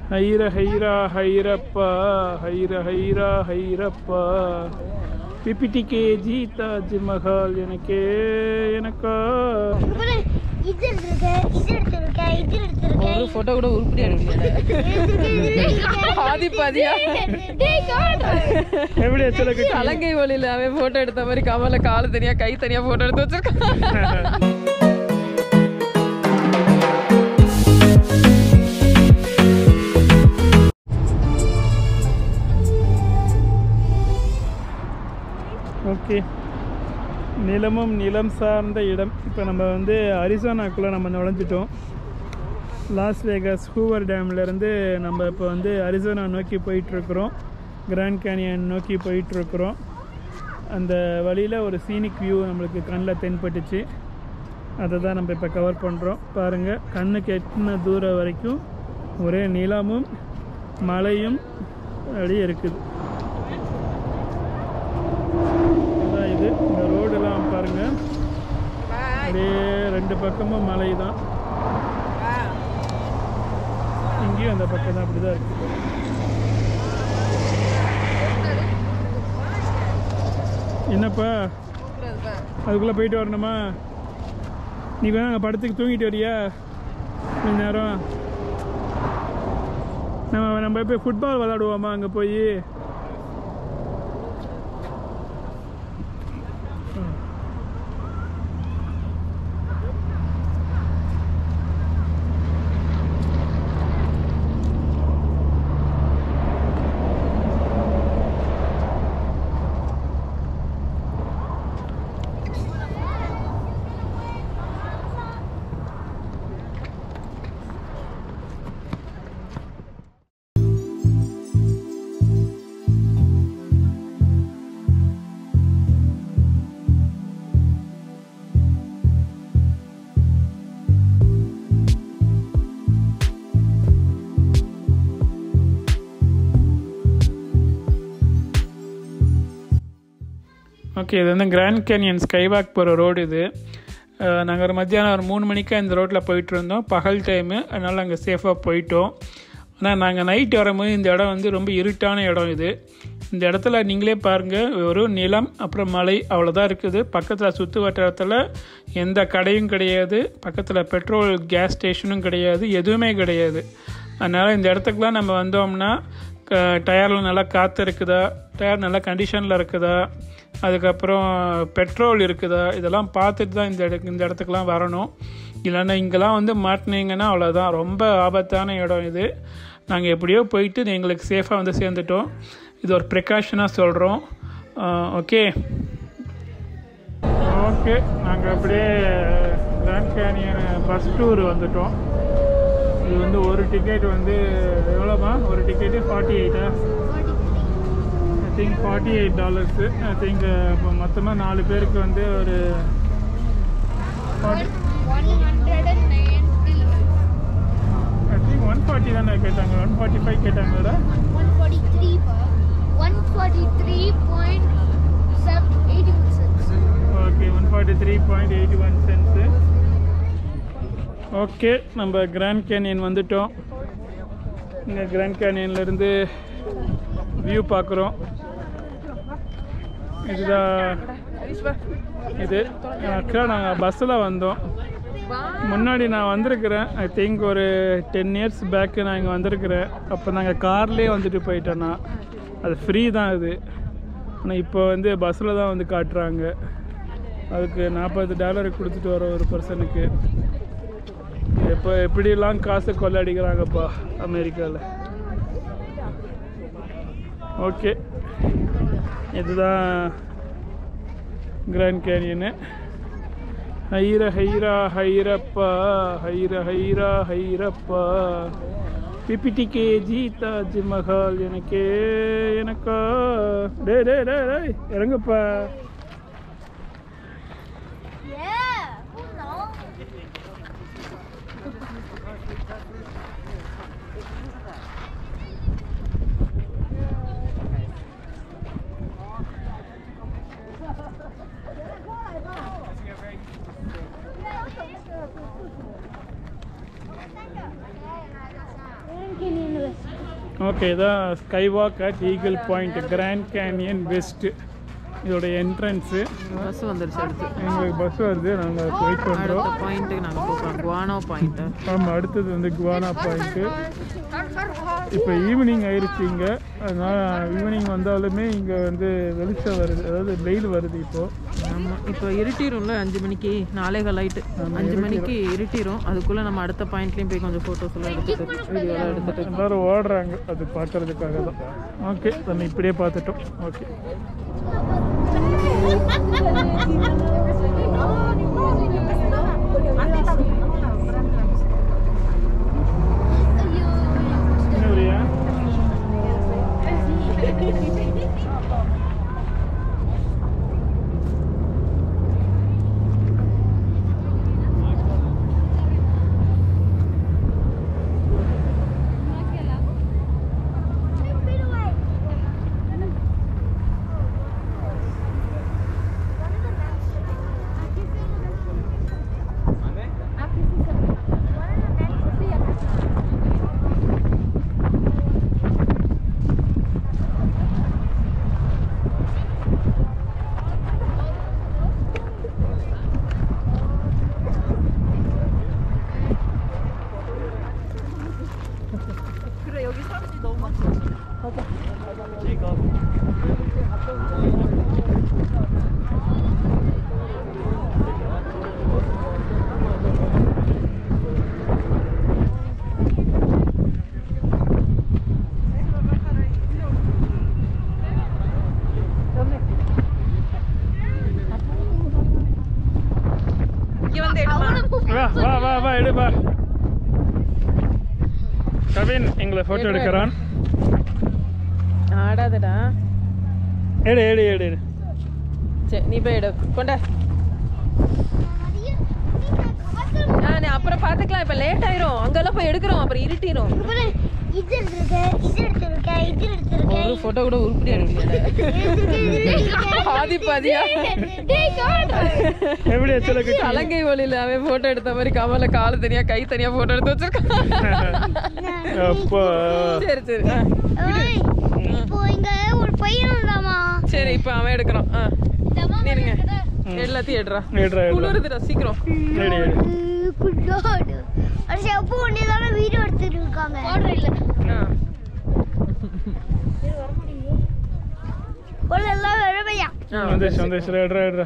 ஹைர ஹைரா ஹைரப்பா ஹைர ஹைரா ஹைரப்பா பிபிடிகே ஜி தாஜ்மஹால் எனக்கே எனக்கா அப்புறம் இது எடுத்திருக்கேன் இது எடுத்திருக்கேன் இது எடுத்திருக்கேன் ஒரு போட்டோ கூட உருப்படியா எடுக்கல ஆதி பாதியா எப்படி சொல்லுங்க அலங்கை ஒளியில அவன் போட்டோ எடுத்த மாதிரி கமல காலு தனியா கை தனியா போட்டோ எடுத்து வச்சிருக்கான் ஓகே நிலமும் நிலம் சார்ந்த இடம் இப்போ நம்ம வந்து அரிசோனாக்குள்ளே நம்ம நுழைஞ்சிட்டோம் லாஸ் வேகாஸ் ஹூவர் டேம்லேருந்து நம்ம இப்போ வந்து அரிசோனா நோக்கி போயிட்டுருக்குறோம் கிராண்ட் கேனியன் நோக்கி போயிட்டுருக்குறோம் அந்த வழியில் ஒரு சீனிக் வியூ நம்மளுக்கு கண்ணில் தென்பட்டுச்சு அதை தான் நம்ம இப்போ கவர் பண்ணுறோம் பாருங்கள் கண்ணுக்கு எட்டின தூரம் வரைக்கும் ஒரே நிலமும் மலையும் அப்படியே இருக்குது அதான் இது இந்த ரோடெல்லாம் பாருங்க அப்படியே ரெண்டு பக்கமும் மலை தான் இங்கேயும் அந்த பக்கம் தான் அப்படி தான் இருக்கு என்னப்பா அதுக்குள்ளே போயிட்டு வரணுமா நீ வேணா அங்கே படத்துக்கு தூங்கிட்டு வரியா கொஞ்ச நேரம் நம்ம நம்ம போய் ஃபுட்பால் விளாடுவோமா அங்கே போய் ஓகே இது வந்து கிராண்ட் கேனியன் ஸ்கைவாக் போகிற ரோடு இது நாங்கள் ஒரு மத்தியானம் ஒரு மூணு மணிக்கு இந்த ரோட்டில் போயிட்டு இருந்தோம் பகல் டைமு அதனால் நாங்கள் சேஃபாக போயிட்டோம் ஆனால் நாங்கள் நைட் வரும்போது இந்த இடம் வந்து ரொம்ப இருட்டான இடம் இது இந்த இடத்துல நீங்களே பாருங்கள் ஒரு நிலம் அப்புறம் மலை அவ்வளோதான் இருக்குது பக்கத்தில் சுற்று வட்டாரத்தில் எந்த கடையும் கிடையாது பக்கத்தில் பெட்ரோல் கேஸ் ஸ்டேஷனும் கிடையாது எதுவுமே கிடையாது அதனால் இந்த இடத்துக்குலாம் நம்ம வந்தோம்னா க டயரில் நல்லா காற்று இருக்குதா டயர் நல்லா கண்டிஷனில் இருக்குதா அதுக்கப்புறம் பெட்ரோல் இருக்குதா இதெல்லாம் பார்த்துட்டு தான் இந்த இடத்துக்கு இந்த இடத்துக்குலாம் வரணும் இல்லைன்னா இங்கெல்லாம் வந்து மாட்டினீங்கன்னா அவ்வளோதான் ரொம்ப ஆபத்தான இடம் இது நாங்கள் எப்படியோ போயிட்டு எங்களுக்கு சேஃபாக வந்து சேர்ந்துட்டோம் இது ஒரு ப்ரிகாஷனாக சொல்கிறோம் ஓகே ஓகே நாங்கள் அப்படியே கிராண்ட் கேனியன் பஸ் டூர் வந்துட்டோம் இது வந்து ஒரு டிக்கெட் வந்து எவ்வளோமா ஒரு டிக்கெட்டு ஃபார்ட்டி எயிட்டா I think forty eight dollars I think இப்போ மொத்தமாக நாலு பேருக்கு வந்து ஒரு ஐ திங்க் ஒன் ஃபார்ட்டி தானே கேட்டாங்க ஒன் ஃபார்ட்டி ஃபைவ் கேட்டாங்களா okay one forty three point eighty one cents okay நம்ம கிராண்ட் கேனியன் வந்துட்டோம் இங்கே கிராண்ட் கேனியன்லேருந்து வியூ பார்க்குறோம் இதுதான் இது ஆக்சுவலாக நாங்கள் பஸ்ஸில் வந்தோம் முன்னாடி நான் வந்திருக்கிறேன் ஐ திங்க் ஒரு டென் இயர்ஸ் பேக்கு நான் இங்கே வந்திருக்கிறேன் அப்போ நாங்கள் கார்லேயே வந்துட்டு போயிட்டோன்னா அது ஃப்ரீ தான் இது ஆனால் இப்போ வந்து பஸ்ஸில் தான் வந்து காட்டுறாங்க அதுக்கு நாற்பது டாலர் கொடுத்துட்டு வரோம் ஒரு பர்சனுக்கு எப்போ எப்படிலாம் காசு கொள்ளடிக்கிறாங்கப்பா அமெரிக்காவில் ஓகே இதுதான் கிராண்ட் கேனியனு ஹைர ஹைரா ஹைரப்பா ஹைர ஹைரா ஹைரப்பா பிபிடிகே ஜி தாஜ்மஹால் எனக்கே எனக்கா டே டே டே டேய் இறங்குப்பா Grand Canyon ஓகே இதான் Skywalk at Eagle Point Grand Canyon West இதோட என்ட்ரன்ஸு பஸ் வந்துருச்சு அடுத்து எங்களுக்கு பஸ் வருது நாங்கள் வெயிட் பண்ணுறோம் அடுத்த பாயிண்ட்டுக்கு நாங்கள் போகிறோம் குவானோ பாயிண்ட்டு ஆமாம் அடுத்தது வந்து குவானா பாயிண்ட்டு இப்போ ஈவினிங் ஆயிடுச்சு இங்கே அதனால் ஈவினிங் வந்தாலுமே இங்கே வந்து வெளிச்சம் வருது அதாவது வெயில் வருது இப்போது ஆமாம் இப்போ இருட்டிரும்ல அஞ்சு மணிக்கு நாளே லைட்டு அஞ்சு மணிக்கு இருட்டிரும் அதுக்குள்ளே நம்ம அடுத்த பாயிண்ட்லேயும் போய் கொஞ்சம் ஃபோட்டோஸ் எல்லாம் எடுத்துட்டு வீடியோலாம் எடுத்துட்டு எல்லாரும் ஓடுறாங்க அது பார்க்கறதுக்காக தான் ஓகே நம்ம இப்படியே பார்த்துட்டோம் ஓகே என்ன வரியா இங்கே வந்து எடுமா வா வா வா வா எடு வா கவின் எங்களை ஃபோட்டோ எடுக்கிறான் ஆடாதடா எடு எடு எடு எடு சரி நீ போய் எடு கொண்ட ஆ நீ அப்புறம் பார்த்துக்கலாம் இப்போ லேட் ஆயிரும் அங்கெல்லாம் போய் எடுக்கிறோம் அப்புறம் இருட்டிரும் இது எடுத்திருக்கேன் இது எடுத்திருக்கேன் இது எடுத்திருக்கேன் ஒரு ஃபோட்டோ கூட உருப்படியா எடுக்கல ஆதி பாதியா எப்படி எச்சல கட்டி அலங்கை ஒளியில அவன் போட்டோ எடுத்த மாதிரி கமல காலு தனியா கை தனியா போட்டோ எடுத்து வச்சிருக்கான் அப்பா சரி சரி ஆ. ஓய், இப்போ இங்க ஒரு பையன் இருந்தாமா சரி இப்போ அவன் எடுக்கிறான் ஆ நீங்க எல்லாத்தையும் எடுறா எடுறா எடுறா குளிருதுடா சீக்கிரம் எடு எடு குட்டோடு அது செப்பு ஒண்ணே தானே வீடியோ எடுத்துட்டு இருக்காங்க இல்ல ஆ உள்ள எல்லாம் வெறுமையா ஆ வந்துச்சு வந்துச்சு எடுறா எடுறா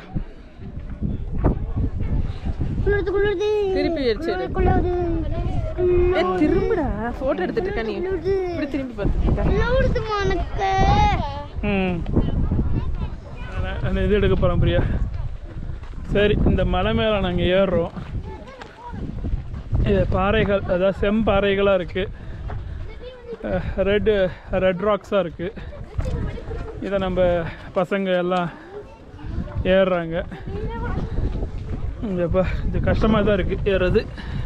குளிருது குளிருது திருப்பி அடிச்சு எடு. குளிருது ஏ திரும்புடா போட்டோ எடுத்துட்டு இருக்க நீ குளிருது இப்படி திரும்பி பார்த்துட்டு குளிருதுமா எனக்கு ம் அந்த இது எடுக்க போகிறோம் பிரியா சரி இந்த மலை மேலே நாங்கள் ஏறுறோம் இது பாறைகள் அதாவது செம்பாறைகளாக இருக்குது ரெட்டு ரெட் ராக்ஸாக இருக்குது இதை நம்ம பசங்க எல்லாம் ஏறுறாங்க இங்கப்பா இது கஷ்டமாக தான் இருக்குது ஏறுறது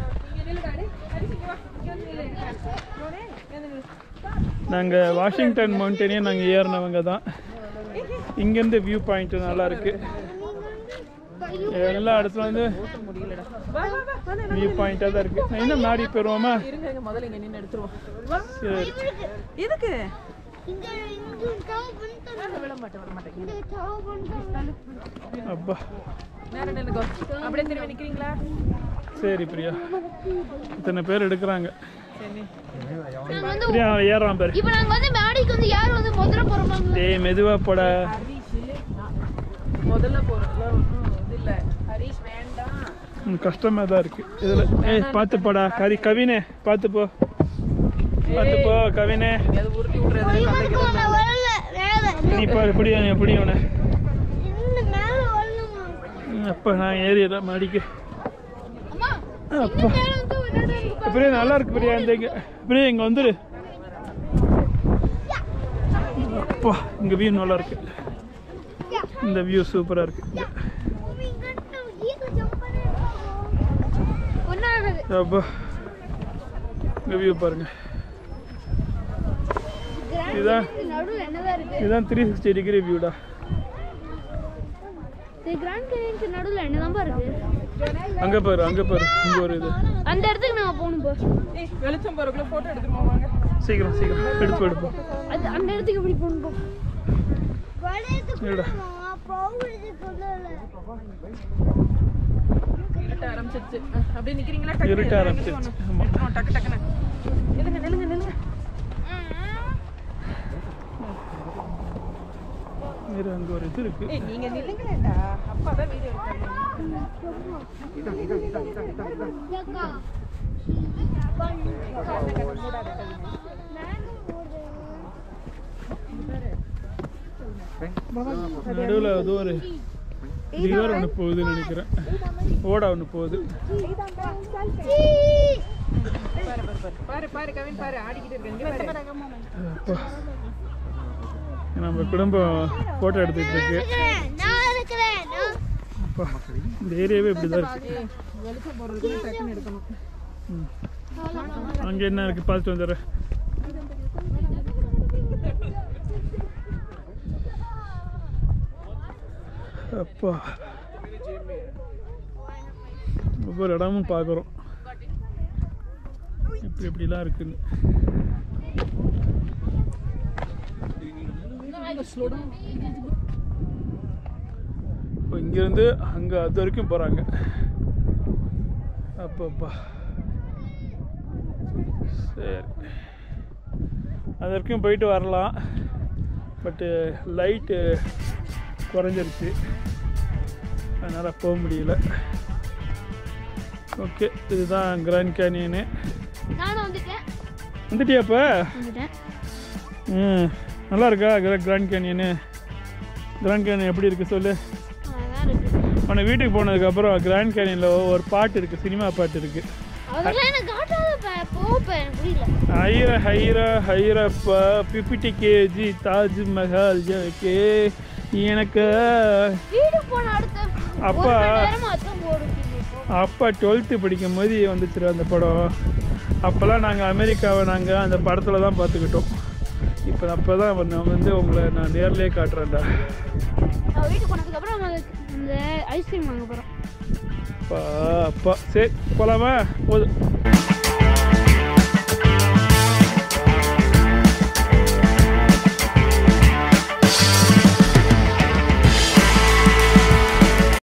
நாங்கள் வாஷிங்டன் மவுண்டனே நாங்கள் ஏறினவங்க தான் இங்கேருந்து வியூ பாயிண்ட் நல்லா இருக்கு எல்லா இடத்துல வந்து வியூ பாயிண்டாக தான் இருக்கு நான் இன்னும் மாடி போயிடுவோமா இருங்க இருங்க, முதல்ல இங்க நின்று எடுத்துருவோம் சரி எதுக்கு இங்க இங்க தவ பண்ணிட்டு விட மாட்டேன் விட மாட்டேன் இங்க தவ பண்ணிட்டு அப்பா நேரம் நின்னுக்கோ அப்படியே திரும்பி நிக்கிறீங்களா சரி பிரியா இத்தனை பேர் எடுக்கிறாங்க சரி நாங்க வந்து பிரியா ஏறான் பேர் இப்போ நாங்க வந்து மேடைக்கு வந்து யார் வந்து முதல்ல போறோமா டேய் மெதுவாக போட முதல்ல போறதுல ஒன்றும் இது இல்லை ஹரிஷ் வேண்டாம் கஷ்டமாக தான் இருக்கு இதில் ஏய் பார்த்து போடா கரி கவினே பார்த்து போ பார்த்து போ கவினே அது உருட்டி விட்றது இவனுக்கு நான் வரல மேல நீ பாரு எப்படி எப்படி அவனை இன்னும் மேல வரணுமா அப்பா நான் ஏறிடுறேன் மாடிக்கு அம்மா அப்பா மேல வந்து ஒரு இடம் இருக்கு பிரியா நல்லா இருக்கு பிரியா இந்த இங்க பிரியா இங்க வந்துடு அப்பா இங்க வியூ நல்லா இருக்கு இந்த வியூ சூப்பரா இருக்கு இங்க. இங்க ஈக்கு ஜம்ப் பண்ணி ஒன்னாவது அப்பா இங்க வியூ பாருங்க இதுதான் நடுவில் என்னதான் இருக்கு இதுதான் த்ரீ சிக்ஸ்டி டிகிரி வியூடா இது கிராண்ட் கேனியன்ஸ் நடுவில் என்னதான் இருக்கு அங்க பாரு அங்க பாரு இங்க ஒரு இது அந்த இடத்துக்கு நாங்க போகணும் போ ஏய் வெளிச்சம் போறதுக்குள்ள போட்டோ எடுத்துருவோம் வாங்க சீக்கிரம் சீக்கிரம் எடுத்து எடுப்போம் அது அந்த இடத்துக்கு எப்படி போகணும் வளையத்துக்கு இல்லடா. போகுது சொல்லல இருட்ட ஆரம்பிச்சிருச்சு அஹ், அப்படியே நிக்கிறீங்களா டக்குனு இருட்ட இறங்கி ஆரம்பிச்சிருச்சு. போகணும். ஆமா. நிறுத்தணும், டக்கு டக்குன்னு நில்லுங்க நில்லுங்க நில்லுங்க இரு அங்கே ஒரு இது இருக்கு ஏய் நீங்க நில்லுங்களேடா அப்பா தான் வீடியோ எடுத்தாங்க ஏக்கா நடுவில் அது ஒரு ரிவர் ஒன்று போகுதுன்னு நினைக்கிறேன் ஓடா ஒன்று போகுது பாரு பாரு பாரு பாரு பாரு கவின் பாரு ஆடிக்கிட்டு இருக்கு இங்க பாரு அப்பா. நம்ம குடும்பம் ஃபோட்டோ எடுத்துக்கிட்டு இருக்கு நான் இருக்கிறேன் நான் அப்பா இந்த ஏரியாவே இப்படி தான் இருக்கு ஏய், வெளிச்சம் போறதுக்கு டக்குன்னு எடுக்கணும் ம். அங்கே என்ன இருக்கு பார்த்துட்டு வந்துடுறேன் அப்பா ஒவ்வொரு இடமும் பார்க்குறோம் இப்படி இப்படிலாம் இருக்குன்னு இப்போ இங்கேருந்து அங்கே அது வரைக்கும் போகிறாங்க அப்பப்பா சரி அது வரைக்கும் போயிட்டு வரலாம் பட்டு லைட்டு குறைஞ்சிருச்சு அதனால் போக முடியல ஓகே இதுதான் கிராண்ட் கேனியனு நானும் வந்துட்டேன் வந்துட்டியா இப்போ வந்துட்டேன் ம் நல்லா இருக்கா கிராண்ட் கேனியனு கிராண்ட் கேனியன் எப்படி இருக்கு சொல்லு அதான் இருக்கு உன்னை வீட்டுக்கு போனதுக்கப்புறம் கிராண்ட் கேனியனில் ஒரு பாட்டு இருக்குது சினிமா பாட்டு இருக்குது அதெல்லாம் எனக்கு காட்டாத போப்ப எனக்கு புரியல ஹைர ஹைர ஹைரப்பா பிபிடி கேஜி தாஜ்மஹால் எனக்கு எனக்கு வீடு போன அடுத்த அப்பா. ஒரு மணி நேரமா அதான் போடுது அப்பா டுவெல்த்து படிக்கும் போது வந்துச்சு அந்த படம் அப்போல்லாம் நாங்கள் அமெரிக்காவை நாங்கள் அந்த படத்தில் தான் பார்த்துக்கிட்டோம் இப்போ அப்போ தான் நான் வந்து உங்களை நான் நேர்லேயே காட்டுறேன்டா நான் வீட்டுக்கு போனதுக்கு அப்புறம் நம்ம இந்த ஐஸ்கிரீம் வாங்க போறோம் அப்பா அப்பா சரி போகலாமா போதும்